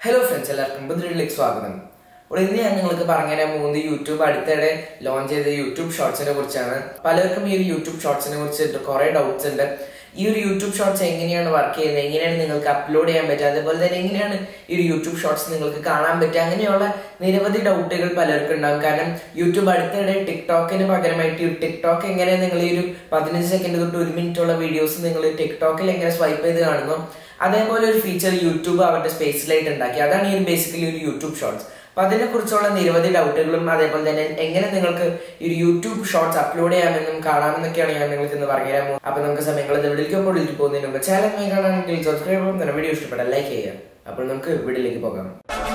hello friends എല്ലാവർക്കും പുതിയതിലേക്ക് സ്വാഗതം ഇവിടെ ഇന്ന് ഞാൻ നിങ്ങൾക്ക് പറഞ്ഞുതരാൻ പോകുന്നത് യൂട്യൂബ് അടുത്തിടെ ലോഞ്ച് ചെയ്ത യൂട്യൂബ് ഷോർട്സിനെ കുറിച്ചാണ് പലർക്കും ഈ ഒരു യൂട്യൂബ് ഷോർട്സിനെ കുറിച്ചിട്ട് കുറെ ഡൗട്ട്സ് ഉണ്ട് ഈ ഒരു യൂട്യൂബ് ഷോർട്സ് എങ്ങനെയാണ് വർക്ക് ചെയ്യുന്നത് എങ്ങനെയാണ് നിങ്ങൾക്ക് അപ്ലോഡ് ചെയ്യാൻ പറ്റുക അതുപോലെ തന്നെ എങ്ങനെയാണ് ഈ ഒരു യൂട്യൂബ് ഷോർട്സ് നിങ്ങൾക്ക് കാണാൻ പറ്റുക അങ്ങനെയുള്ള നിരവധി ഡൗട്ടുകൾ പലർക്കും ഉണ്ടാവും കാരണം യൂട്യൂബ് അടുത്തിടെ ടിക്ടോക്കിന് പകരമായിട്ട് ഈ ടിക്ടോക്ക് എങ്ങനെ നിങ്ങൾ ഈ ഒരു പതിനഞ്ച് സെക്കൻഡ് തൊട്ട് ഒരു മിനിറ്റ് ഉള്ള വീഡിയോസ് നിങ്ങൾ ടിക്ടോക്കിൽ എങ്ങനെ സ്വൈപ്പ് ചെയ്ത് കാണുന്നു അതേപോലെ ഒരു ഫീച്ചർ യൂട്യൂബ് അവരുടെ സ്പേസിലായിട്ട് ഉണ്ടാക്കി അതാണ് ഈ ബേസിക്കലി ഒരു യൂട്യൂബ് ഷോർട്സ് അപ്പൊ അതിനെക്കുറിച്ചുള്ള നിരവധി ഡൗട്ടുകളും അതേപോലെ തന്നെ എങ്ങനെ നിങ്ങൾക്ക് ഈ ഒരു യൂട്യൂബ് ഷോർട്സ് അപ്ലോഡ് ചെയ്യാമെന്നും കാണാമെന്നൊക്കെയാണ് ഞാൻ നിങ്ങൾക്ക് ഇന്ന് പറഞ്ഞുതരാൻ പോകുന്നത് അപ്പൊ നമുക്ക് സമയങ്ങൾ വീഡിയോക്ക് വീട്ടിൽ പോകുന്നതിന് മുമ്പ് ചാനൽ കാണാണെങ്കിൽ സബ്സ്ക്രൈബ് ചെയ്യുന്ന വീഡിയോ ഇഷ്ടപ്പെട്ടാൽ ലൈക്ക് ചെയ്യുക അപ്പോൾ നമുക്ക് വീഡിയോയിലേക്ക് പോകാം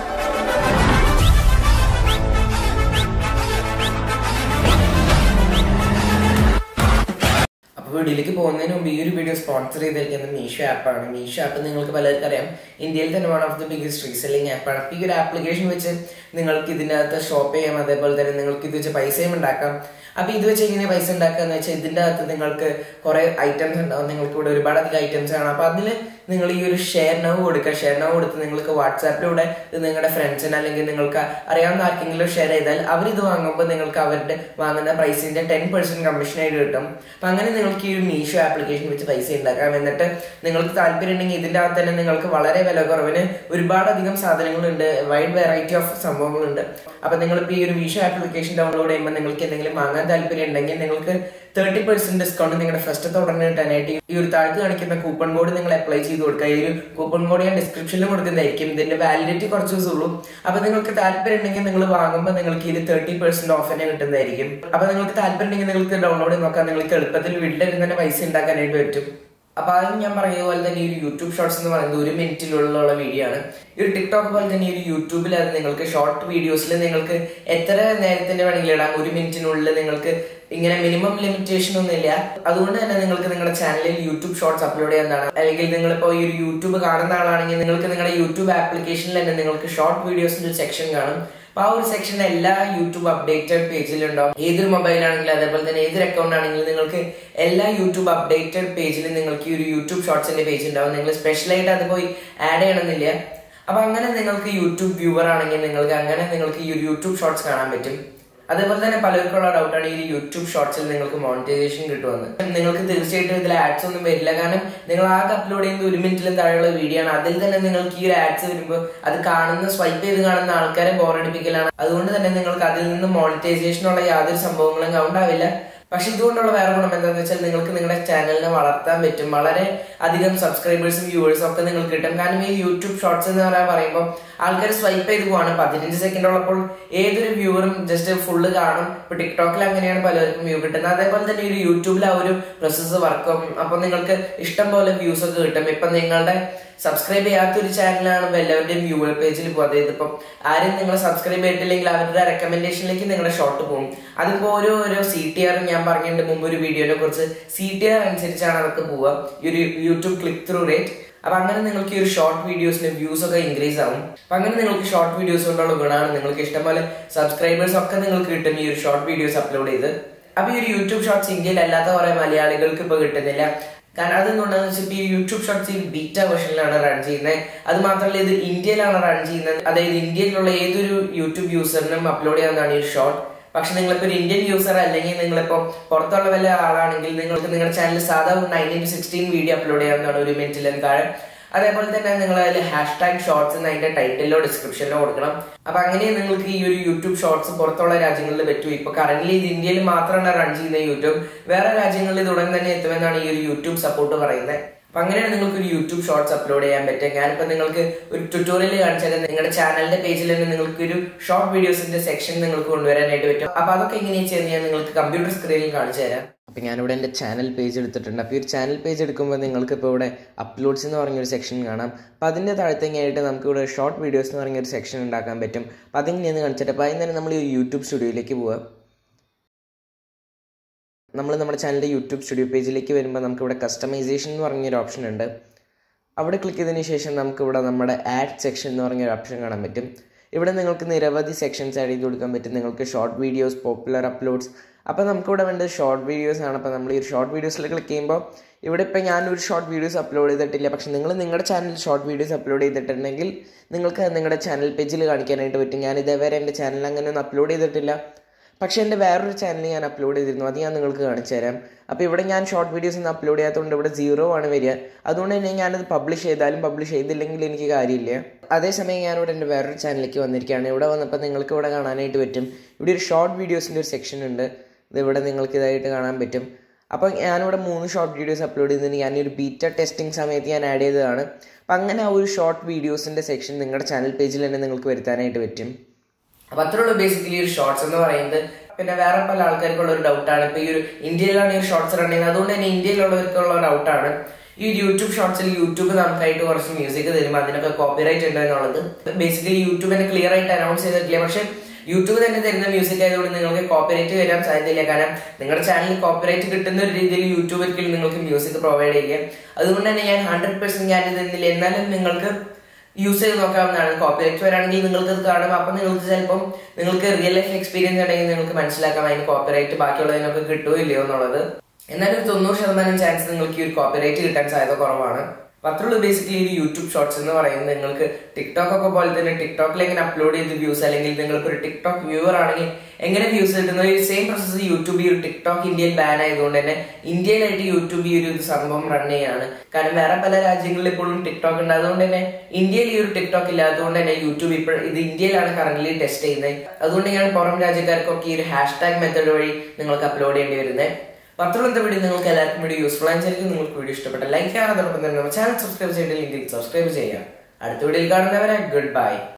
അപ്പോൾ വീഡിയോയിലേക്ക് പോകുന്നതിന് മുമ്പ് ഈ ഒരു വീഡിയോ സ്പോൺസർ ചെയ്തിരിക്കുന്നത് മീഷോ ആപ്പാണ് മീഷോ ആപ്പ് നിങ്ങൾക്ക് പലർക്കും അറിയാം ഇന്ത്യയിൽ തന്നെ one of the biggest reselling ആപ്പാണ് അപ്പോൾ ഈ ഒരു ആപ്ലിക്കേഷൻ വെച്ച് നിങ്ങൾക്ക് ഇതിനകത്ത് ഷോപ്പ് ചെയ്യാം അതേപോലെ തന്നെ നിങ്ങൾക്ക് ഇത് വെച്ച് പൈസയും ഉണ്ടാക്കാം അപ്പോൾ ഇത് വെച്ച് എങ്ങനെ പൈസ ഉണ്ടാക്കുക എന്ന് വെച്ചാൽ ഇതിൻ്റെ അകത്ത് നിങ്ങൾക്ക് കുറേ ഐറ്റംസ് ഉണ്ടാവും നിങ്ങൾക്ക് ഇവിടെ ഒരുപാട് അധികം ഐറ്റംസ് ആണ് അപ്പോൾ അതിൽ നിങ്ങൾ ഈ ഒരു ഷെയർ നവ് കൊടുക്കുക ഷെയർ നവ് കൊടുത്ത് നിങ്ങൾക്ക് വാട്സാപ്പിലൂടെ ഇത് നിങ്ങളുടെ ഫ്രണ്ട്സിന് അല്ലെങ്കിൽ നിങ്ങൾക്ക് അറിയാവുന്ന ആർക്കെങ്കിലും ഷെയർ ചെയ്താൽ അവരിത് വാങ്ങുമ്പോൾ നിങ്ങൾക്ക് അവരുടെ വാങ്ങുന്ന പ്രൈസിന്റെ ടെൻ പെർസെന്റ് കമ്മീഷനായിട്ട് കിട്ടും അപ്പം അങ്ങനെ നിങ്ങൾക്ക് ഈ ഒരു മീഷോ ആപ്ലിക്കേഷൻ വെച്ച് പൈസ ഉണ്ടാക്കാം എന്നിട്ട് നിങ്ങൾക്ക് താല്പര്യം ഉണ്ടെങ്കിൽ ഇതിൻ്റെ അകത്ത് തന്നെ നിങ്ങൾക്ക് വളരെ വില കുറവിന് ഒരുപാട് അധികം സാധനങ്ങളുണ്ട് വൈഡ് വെറൈറ്റി ഓഫ് സംഭവങ്ങളുണ്ട് അപ്പം നിങ്ങളിപ്പോൾ ഈ ഒരു മീഷോ ആപ്ലിക്കേഷൻ ഡൗൺലോഡ് ചെയ്യുമ്പോൾ നിങ്ങൾക്ക് എന്തെങ്കിലും വാങ്ങാൻ താല്പര്യം ഉണ്ടെങ്കിൽ നിങ്ങൾക്ക് തേർട്ടി പെർസെന്റ് ഡിസ്കൗണ്ട് നിങ്ങളുടെ ഫസ്റ്റ് ഉടനെ കിട്ടാനായിട്ട് ഈ ഒരു താഴ്ത്ത് കാണിക്കുന്ന കൂപ്പൺ കോഡ് നിങ്ങൾ അപ്ലൈ ചെയ്ത് കൊടുക്കുക ഈ ഒരു കൂപ്പൺ കോഡ് ഞാൻ ഡിസ്ക്രിപ്ഷനിൽ കൊടുക്കുന്നതായിരിക്കും ഇതിന്റെ വാലിഡിറ്റി കുറച്ച് ദിവസം ഉള്ളൂ അപ്പൊ നിങ്ങൾക്ക് താല്പര്യം ഉണ്ടെങ്കിൽ നിങ്ങൾ വാങ്ങുമ്പോൾ നിങ്ങൾക്ക് ഇതിൽ തേർട്ടി പെർസെന്റ് ഓഫ് തന്നെ കിട്ടുന്നതായിരിക്കും അപ്പൊ നിങ്ങൾക്ക് താല്പര്യം ഉണ്ടെങ്കിൽ നിങ്ങൾക്ക് ഡൗൺലോഡ് ചെയ്ത് നോക്കാം നിങ്ങൾക്ക് എളുപ്പത്തിൽ വീട്ടിലിരുന്ന് തന്നെ പൈസ ഉണ്ടാക്കാനായിട്ട് പറ്റും അപ്പൊ ആദ്യം ഞാൻ പറഞ്ഞ പോലെ തന്നെ ഈ ഒരു യൂട്യൂബ് ഷോർട്സ് എന്ന് പറയുന്നത് ഒരു മിനിറ്റിലുള്ള വീഡിയോ ആണ് ഈ ഒരു ടിക്ടോക്ക് പോലെ തന്നെ ഈ ഒരു യൂട്യൂബിൽ അത് നിങ്ങൾക്ക് ഷോർട്ട് വീഡിയോസിൽ നിങ്ങൾക്ക് എത്ര നേരത്തിന്റെ വേണമെങ്കിലും ഇടാം ഒരു മിനിറ്റിനുള്ളിൽ നിങ്ങൾക്ക് ഇങ്ങനെ മിനിമം ലിമിറ്റേഷൻ ഒന്നുമില്ല അതുകൊണ്ട് തന്നെ നിങ്ങൾക്ക് നിങ്ങളുടെ ചാനലിൽ യൂട്യൂബ് ഷോർട്സ് അപ്ലോഡ് ചെയ്യാവുന്നതാണ് അല്ലെങ്കിൽ നിങ്ങളിപ്പോൾ ഈ ഒരു യൂട്യൂബ് കാണുന്ന ആളാണെങ്കിൽ നിങ്ങൾക്ക് നിങ്ങളുടെ യൂട്യൂബ് ആപ്ലിക്കേഷനിൽ തന്നെ നിങ്ങൾക്ക് ഷോർട്ട് വീഡിയോസിന്റെ ഒരു സെക്ഷൻ കാണും അപ്പൊ ആ ഒരു സെക്ഷൻ എല്ലാ യൂട്യൂബ് അപ്ഡേറ്റഡ് പേജിലുണ്ടാവും ഏതൊരു മൊബൈൽ ആണെങ്കിലും അതേപോലെ തന്നെ ഏതൊരു അക്കൗണ്ട് ആണെങ്കിലും നിങ്ങൾക്ക് എല്ലാ യൂട്യൂബ് അപ്ഡേറ്റഡ് പേജിലും നിങ്ങൾക്ക് ഈ ഒരു യൂട്യൂബ് ഷോർട്സിന്റെ പേജ് ഉണ്ടാവും നിങ്ങൾ സ്പെഷ്യലായിട്ട് അത് പോയി ആഡ് ചെയ്യണമെന്നില്ല അപ്പൊ അങ്ങനെ നിങ്ങൾക്ക് യൂട്യൂബ് വ്യൂവർ ആണെങ്കിൽ നിങ്ങൾക്ക് അങ്ങനെ നിങ്ങൾക്ക് ഈ ഒരു യൂട്യൂബ് ഷോർട്സ് കാണാൻ പറ്റും അതേപോലെ തന്നെ പലർക്കുള്ള ഡൗട്ടാണ് ഈ യൂട്യൂബ് ഷോർട്സിൽ നിങ്ങൾക്ക് മോണിറ്റൈസേഷൻ കിട്ടുമെന്ന് നിങ്ങൾക്ക് തീർച്ചയായിട്ടും ഇതിൽ ആഡ്സ് ഒന്നും വരില്ല കാരണം നിങ്ങൾ ആകെ അപ്ലോഡ് ചെയ്യുന്നത് ഒരു മിനിറ്റിലും താഴെയുള്ള വീഡിയോ ആണ് അതിൽ തന്നെ നിങ്ങൾക്ക് ഈ ഒരു ആഡ്സ് വരുമ്പോൾ അത് കാണുന്ന സ്വൈപ്പ് ചെയ്ത് കാണുന്ന ആൾക്കാരെ ബോറടിപ്പിക്കലാണ് അതുകൊണ്ട് തന്നെ നിങ്ങൾക്ക് അതിൽ നിന്ന് മോണിറ്റൈസേഷനുള്ള യാതൊരു സംഭവങ്ങളും ഉണ്ടാവില്ല പക്ഷെ ഇതുകൊണ്ടുള്ള വേറെ ഗുണം എന്താണെന്ന് വെച്ചാൽ നിങ്ങൾക്ക് നിങ്ങളുടെ ചാനലിനെ വളർത്താൻ പറ്റും വളരെ അധികം സബ്സ്ക്രൈബേഴ്സും വ്യൂവേഴ്സും ഒക്കെ നിങ്ങൾക്ക് കിട്ടും കാരണം ഈ യൂട്യൂബ് ഷോർട്സ് എന്ന് പറയാൻ പറയുമ്പോൾ ആൾക്കാർ സ്വൈപ്പ് ചെയ്ത് പോവാണ് പതിനഞ്ച് സെക്കൻഡ് ഉള്ളപ്പോൾ ഏതൊരു വ്യൂവറും ജസ്റ്റ് ഫുള്ള് കാണും ഇപ്പൊ ടിക്ടോക്കിൽ അങ്ങനെയാണ് പലർക്കും വ്യൂ കിട്ടുന്നത് അതേപോലെ തന്നെ ഒരു യൂട്യൂബിൽ ആ ഒരു പ്രോസസ്സ് വർക്കും അപ്പൊ നിങ്ങൾക്ക് ഇഷ്ടം പോലെ വ്യൂസ് ഒക്കെ കിട്ടും ഇപ്പൊ നിങ്ങളുടെ സബ്സ്ക്രൈബ് ചെയ്യാത്ത ഒരു ചാനലാണ് എല്ലാവരുടെയും വ്യൂവർ പേജിൽ പോകും അതായത് ഇപ്പം ആരും നിങ്ങൾ സബ്സ്ക്രൈബ് ചെയ്തിട്ടില്ലെങ്കിൽ അവരുടെ റെക്കമെൻഡേഷനിലേക്ക് നിങ്ങളുടെ ഷോർട്ട് പോകും അതിപ്പോ ഓരോ ഓരോ സി ടി ആർ ഞാൻ പറഞ്ഞിട്ടുണ്ട് മുമ്പ് ഒരു വീഡിയോനെ കുറിച്ച് സി ടി ആർ അനുസരിച്ചാണ് അതൊക്കെ പോവുക ഈ ഒരു യൂട്യൂബ് ക്ലിക്ക് ത്രൂ റേറ്റ് അപ്പൊ അങ്ങനെ നിങ്ങൾക്ക് ഈ ഒരു ഷോർട്ട് വീഡിയോസിന് വ്യൂസ് ഒക്കെ ഇൻക്രീസ് ആവും അപ്പൊ അങ്ങനെ നിങ്ങൾക്ക് ഷോർട്ട് വീഡിയോസ് കൊണ്ടുള്ള ഗുണമാണ് നിങ്ങൾക്ക് ഇഷ്ടംപോലെ സബ്സ്ക്രൈബേഴ്സ് ഒക്കെ നിങ്ങൾക്ക് കിട്ടും ഈ ഒരു ഷോർട്ട് വീഡിയോസ് അപ്ലോഡ് ചെയ്ത് അപ്പൊ ഈ ഒരു യൂട്യൂബ് ഷോർട്സ് ഇന്ത്യയിൽ അല്ലാത്ത കുറെ മലയാളികൾക്ക് ഇപ്പൊ കിട്ടുന്നില്ല കാരണം അതെന്തുകൊണ്ടാന്ന് വെച്ചാൽ ഈ യൂട്യൂബ് ഷോർട്സ് ഈ ബീറ്റ വെർഷനിലാണ് റൺ ചെയ്യുന്നത് അത് മാത്രമല്ല ഇത് ഇന്ത്യയിലാണ് റൺ ചെയ്യുന്നത് അതായത് ഇന്ത്യയിലുള്ള ഏതൊരു യൂട്യൂബ് യൂസറിനും അപ്ലോഡ് ചെയ്യാവുന്നതാണ് ഈ ഷോർട്ട് പക്ഷെ നിങ്ങളിപ്പോ ഒരു ഇന്ത്യൻ യൂസർ അല്ലെങ്കിൽ നിങ്ങളിപ്പോ പുറത്തുള്ള വല്ല ആളാണെങ്കിൽ നിങ്ങൾക്ക് നിങ്ങളുടെ ചാനൽ സാധാ nineteen to sixteen video upload ചെയ്യാവുന്നതാണ് ഒരു മിനിറ്റിലും താഴെ അതേപോലെ തന്നെ നിങ്ങൾ അതിൽ ഹാഷ് ടാഗ് ഷോർട്സ് എന്ന് അതിന്റെ ടൈറ്റിലോ ഡിസ്ക്രിപ്ഷനിലോ കൊടുക്കണം അപ്പൊ അങ്ങനെ നിങ്ങൾക്ക് ഈ ഒരു യൂട്യൂബ് ഷോർട്സ് പുറത്തുള്ള രാജ്യങ്ങളിൽ പറ്റും ഇപ്പൊ കറന്റ് ഇത് ഇന്ത്യയിൽ മാത്രമാണ് റൺ ചെയ്യുന്ന യൂട്യൂബ് വേറെ രാജ്യങ്ങളിൽ ഇത് ഉടൻ തന്നെ എത്തുമെന്നാണ് ഈ ഒരു യൂട്യൂബ് സപ്പോർട്ട് പറയുന്നത് അപ്പൊ അങ്ങനെയാണ് നിങ്ങൾക്ക് ഒരു യൂട്യൂബ് ഷോർട്സ് അപ്ലോഡ് ചെയ്യാൻ പറ്റുക ഞാനിപ്പോ നിങ്ങൾക്ക് ഒരു ട്യൂട്ടോറിയൽ കാണിച്ചാൽ നിങ്ങളുടെ ചാനലിന്റെ പേജിൽ തന്നെ നിങ്ങൾക്ക് ഒരു ഷോർട്ട് വീഡിയോസിന്റെ സെക്ഷൻ നിങ്ങൾക്ക് കൊണ്ടുവരാനായിട്ട് പറ്റും അപ്പൊ അതൊക്കെ എങ്ങനെയാണ് ചെയ്യുന്നത് ഞാൻ നിങ്ങൾക്ക് കമ്പ്യൂട്ടർ സ്ക്രീനിൽ കാണിച്ചു തരാം അപ്പോൾ ഞാനിവിടെ എൻ്റെ ചാനൽ പേജ് എടുത്തിട്ടുണ്ട് അപ്പോൾ ഈ ഒരു ചാനൽ പേജ് എടുക്കുമ്പോൾ നിങ്ങൾക്ക് ഇപ്പോൾ ഇവിടെ അപ്ലോഡ്സ് എന്ന് പറഞ്ഞൊരു സെക്ഷൻ കാണാം അപ്പോൾ അതിൻ്റെ താഴത്തേക്കായിട്ട് നമുക്ക് ഇവിടെ ഷോർട്ട് വീഡിയോസ് എന്ന് പറഞ്ഞൊരു സെക്ഷൻ ഉണ്ടാക്കാൻ പറ്റും അപ്പോൾ അതെങ്ങനെയാണ് കാണിച്ചിട്ട് അപ്പോൾ അതിന് തന്നെ നമ്മൾ ഈ യൂട്യൂബ് സ്റ്റുഡിയോയിലേക്ക് പോവാം നമ്മൾ നമ്മുടെ ചാനലിൻ്റെ യൂട്യൂബ് സ്റ്റുഡിയോ പേജിലേക്ക് വരുമ്പോൾ നമുക്ക് ഇവിടെ കസ്റ്റമൈസേഷൻ എന്ന് പറഞ്ഞൊരു ഓപ്ഷൻ ഉണ്ട് അവിടെ ക്ലിക്ക് ചെയ്തതിന് ശേഷം നമുക്ക് ഇവിടെ നമ്മുടെ ആഡ് സെക്ഷൻ എന്ന് പറഞ്ഞൊരു ഓപ്ഷൻ കാണാൻ പറ്റും ഇവിടെ നിങ്ങൾക്ക് നിരവധി സെക്ഷൻസ് ആഡ് ചെയ്ത് കൊടുക്കാൻ പറ്റും നിങ്ങൾക്ക് ഷോർട്ട് വീഡിയോസ് പോപ്പുലർ അപ്ലോഡ്സ് അപ്പോൾ നമുക്കിവിടെ വേണ്ടത് ഷോർട്ട് വീഡിയോസ് ആണ് അപ്പോൾ നമ്മൾ ഈ ഷോർട്ട് വീഡിയോസിൽ ക്ലിക്ക് ചെയ്യുമ്പോൾ ഇവിടെ ഇപ്പോൾ ഞാൻ ഒരു ഷോർട്ട് വീഡിയോസ് അപ്ലോഡ് ചെയ്തിട്ടില്ല പക്ഷേ നിങ്ങൾ നിങ്ങളുടെ ചാനലിൽ ഷോർട്ട് വീഡിയോസ് അപ്ലോഡ് ചെയ്തിട്ടുണ്ടെങ്കിൽ നിങ്ങൾക്ക് അത് നിങ്ങളുടെ ചാനൽ പേജിൽ കാണിക്കാനായിട്ട് പറ്റും ഞാൻ ഇതേവരെ എൻ്റെ ചാനൽ അങ്ങനെ ഒന്നും അപ്ലോഡ് ചെയ്തിട്ടില്ല പക്ഷേ എൻ്റെ വേറൊരു ചാനൽ ഞാൻ അപ്ലോഡ് ചെയ്തിരുന്നു അത് ഞാൻ നിങ്ങൾക്ക് കാണിച്ചു തരാം അപ്പോൾ ഇവിടെ ഞാൻ ഷോർട്ട് വീഡിയോസ് ഒന്നും അപ്ലോഡ് ചെയ്യാത്തതുകൊണ്ട് ഇവിടെ സീറോ ആണ് വരിക അതുകൊണ്ട് തന്നെ ഞാനത് പബ്ലിഷ് ചെയ്താലും പബ്ലിഷ് ചെയ്തില്ലെങ്കിൽ എനിക്ക് കാര്യമില്ല അതേസമയം ഞാനിവിടെ എൻ്റെ വേറൊരു ചാനലിലേക്ക് വന്നിരിക്കുകയാണ് ഇവിടെ വന്നപ്പോൾ നിങ്ങൾക്ക് ഇവിടെ കാണാനായിട്ട് പറ്റും ഇവിടെ ഒരു ഷോർട്ട് വീഡിയോസിൻ്റെ ഒരു സെക്ഷൻ ഉണ്ട് ഇത് ഇവിടെ നിങ്ങൾക്ക് ഇതായിട്ട് കാണാൻ പറ്റും അപ്പോൾ ഞാനിവിടെ മൂന്ന് ഷോർട്ട് വീഡിയോസ് അപ്ലോഡ് ചെയ്തിട്ടുണ്ട് ഞാൻ ഒരു ബീറ്റ ടെസ്റ്റിംഗ് സമയത്ത് ഞാൻ ആഡ് ചെയ്തതാണ് അപ്പം അങ്ങനെ ആ ഒരു ഷോർട്ട് വീഡിയോസിൻ്റെ സെക്ഷൻ നിങ്ങളുടെ ചാനൽ പേജിൽ തന്നെ നിങ്ങൾക്ക് വരുത്താനായിട്ട് പറ്റും അപ്പൊ അത്രയുള്ളൂ ബേസിക്കലി ഒരു ഷോർട്സ് എന്ന് പറയുന്നത് പിന്നെ വേറെ പല ആൾക്കാർക്കുള്ള ഒരു ഡൗട്ടാണ് ഇപ്പൊ ഈ ഒരു ഇന്ത്യയിലാണ് ഈ ഷോർട്സ് റൺ ചെയ്യുന്നത് അതുകൊണ്ട് തന്നെ ഇന്ത്യയിലുള്ളവർക്കുള്ള ഡൗട്ടാണ് ഈ യൂട്യൂബ് ഷോർട്സിൽ യൂട്യൂബ് നമുക്കായിട്ട് കുറച്ച് മ്യൂസിക് തരും അതിനൊക്കെ കോപ്പിറൈറ്റ് ഉണ്ട് എന്നുള്ളത് ബേസിക്കലി യൂട്യൂബിനെ ക്ലിയർ ആയിട്ട് അനൗൺസ് ചെയ്തിട്ടില്ല പക്ഷെ യൂട്യൂബ് തന്നെ തരുന്ന മ്യൂസിക് ആയതുകൊണ്ട് നിങ്ങൾക്ക് കോപ്പിറൈറ്റ് വരാൻ സാധ്യതയില്ല കാരണം നിങ്ങളുടെ ചാനലിൽ കോപ്പിറൈറ്റ് കിട്ടുന്ന ഒരു രീതിയിൽ യൂട്യൂബ് ഒരിക്കലും നിങ്ങൾക്ക് മ്യൂസിക് പ്രൊവൈഡ് ചെയ്യില്ല അതുകൊണ്ട് തന്നെ ഞാൻ ഹൺഡ്രഡ് പെർസെന്റ് ഞാൻ ഇത് തന്നില്ല എന്നാലും നിങ്ങൾക്ക് യൂസ് ചെയ്ത് നോക്കാവുന്നതാണ് കോപ്പിറൈറ്റ് വരാണെങ്കിൽ നിങ്ങൾക്ക് അത് കാണും അപ്പൊ നിങ്ങൾക്ക് ചിലപ്പം നിങ്ങൾക്ക് റിയൽ ലൈഫ് എക്സ്പീരിയൻസ് ഉണ്ടെങ്കിൽ നിങ്ങൾക്ക് മനസ്സിലാക്കാം അതിന് കോപ്പിറൈറ്റ് ബാക്കിയുള്ളതിനൊക്കെ കിട്ടുമോ ഇല്ലയോ എന്നുള്ളത് എന്നാലും ഒരു തൊണ്ണൂറ് ശതമാനം ചാൻസ് നിങ്ങൾക്ക് ഈ ഒരു കോപ്പിറൈറ്റ് കിട്ടാൻ സാധ്യത കുറവാണ് അത്രയുള്ളൂ ബേസിക്കലി ഒരു യൂട്യൂബ് ഷോർട്സ് എന്ന് പറയുന്നത് നിങ്ങൾക്ക് ടിക്ടോക്ക് ഒക്കെ പോലെ തന്നെ ടിക്ടോക്കിൽ എങ്ങനെ അപ്ലോഡ് ചെയ്ത് വ്യൂസ് അല്ലെങ്കിൽ നിങ്ങൾക്ക് ഒരു ടിക്ടോക്ക് വ്യൂവർ ആണെങ്കിൽ എങ്ങനെ വ്യൂസ് കിട്ടുന്ന ഈ സെയിം പ്രോസസ് യൂട്യൂബ് ഈ ഒരു ടിക്ടോക്ക് ഇന്ത്യയിൽ ബാൻ ആയതുകൊണ്ട് തന്നെ ഇന്ത്യയിലായിട്ട് യൂട്യൂബ് ഈ ഒരു സംഭവം റൺ ചെയ്യാണ് കാരണം വേറെ പല രാജ്യങ്ങളിൽ ഇപ്പോഴും ടിക്ടോക്ക് ഉണ്ട് അതുകൊണ്ട് തന്നെ ഇന്ത്യയിൽ ഈ ഒരു ടിക്ടോക്ക് ഇല്ലാത്തതുകൊണ്ട് തന്നെ യൂട്യൂബ് ഇപ്പോൾ ഇത് ഇന്ത്യയിലാണ് കറന്റ് ടെസ്റ്റ് ചെയ്യുന്നത് അതുകൊണ്ട് ഞാൻ പുറം രാജ്യക്കാർക്കൊക്കെ ഈ ഒരു ഹാഷ് ടാഗ് മെത്തേഡ് വഴി നിങ്ങൾക്ക് അപ്ലോഡ് ചെയ്യേണ്ടി വരുന്നത് പത്രത്തെ വീഡിയോ നിങ്ങൾക്ക് എല്ലാവർക്കും വീഡിയോ യൂസ്ഫുൾ ആയിരിക്കും നിങ്ങൾക്ക് വീഡിയോ ഇഷ്ടപ്പെട്ട ലൈക്ക് ചെയ്യാൻ അതോടൊപ്പം തന്നെ ചാനൽ സബ്സ്ക്രൈബ് ചെയ്തിട്ട് ലിങ്കിൽ സബ്സ്ക്രൈബ് ചെയ്യാം അടുത്ത വീഡിയോയിൽ കാണുന്നവരെ ഗുഡ് ബൈ